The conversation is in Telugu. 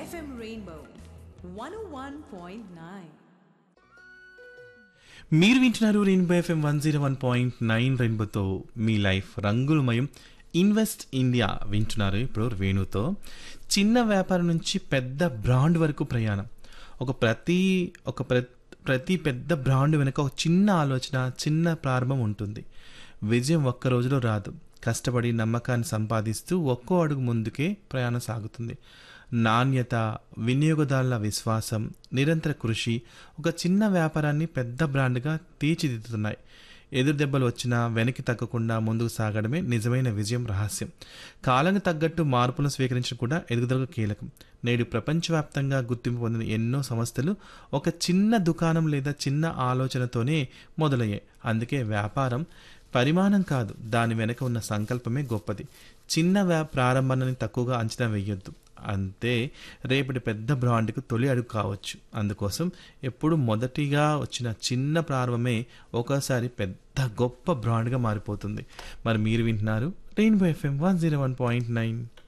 FM Rainbow 101.9. మీరు వింటున్నారు rainbow FM one zero one point nine రెయిన్బోతో మీ లైఫ్ రంగులమయం ఇన్వెస్ట్ ఇండియా వింటున్నారు ఇప్పుడు వేణుతో చిన్న వ్యాపారం నుంచి పెద్ద బ్రాండ్ వరకు ప్రయాణం ఒక ప్రతి ఒక ప్ర- ప్రతి పెద్ద బ్రాండ్ వెనుక ఒక చిన్న ఆలోచన చిన్న ప్రారంభం ఉంటుంది విజయం ఒక్క రోజులో రాదు కష్టపడి నమ్మకాన్ని సంపాదిస్తూ ఒక్కో అడుగు ముందుకే ప్రయాణం సాగుతుంది నాణ్యత వినియోగదారుల విశ్వాసం నిరంతర కృషి ఒక చిన్న వ్యాపారాన్ని పెద్ద బ్రాండ్గా తీర్చిదిద్దుతున్నాయి ఎదురు దెబ్బలు వచ్చినా వెనక్కి తగ్గకుండా ముందుకు సాగడమే నిజమైన విజయం రహస్యం కాలానికి తగ్గట్టు మార్పులను స్వీకరించడం కూడా ఎదుగుదలకు కీలకం నేడు ప్రపంచవ్యాప్తంగా గుర్తింపు పొందిన ఎన్నో సంస్థలు ఒక చిన్న దుకాణం లేదా చిన్న ఆలోచనతోనే మొదలయ్యాయి అందుకే వ్యాపారం పరిమాణం కాదు దాని వెనక ఉన్న సంకల్పమే గొప్పది చిన్న వ్యా ప్రారంభాన్ని తక్కువగా అంచనా వేయొద్దు అంతే రేపటి పెద్ద బ్రాండ్కు తొలి అడుగు కావచ్చు అందుకోసం ఎప్పుడు మొదటిగా వచ్చిన చిన్న ప్రారంభమే ఒకసారి పెద్ద గొప్ప బ్రాండ్గా మారిపోతుంది మరి మీరు వింటున్నారు rainbow FM one zero one point nine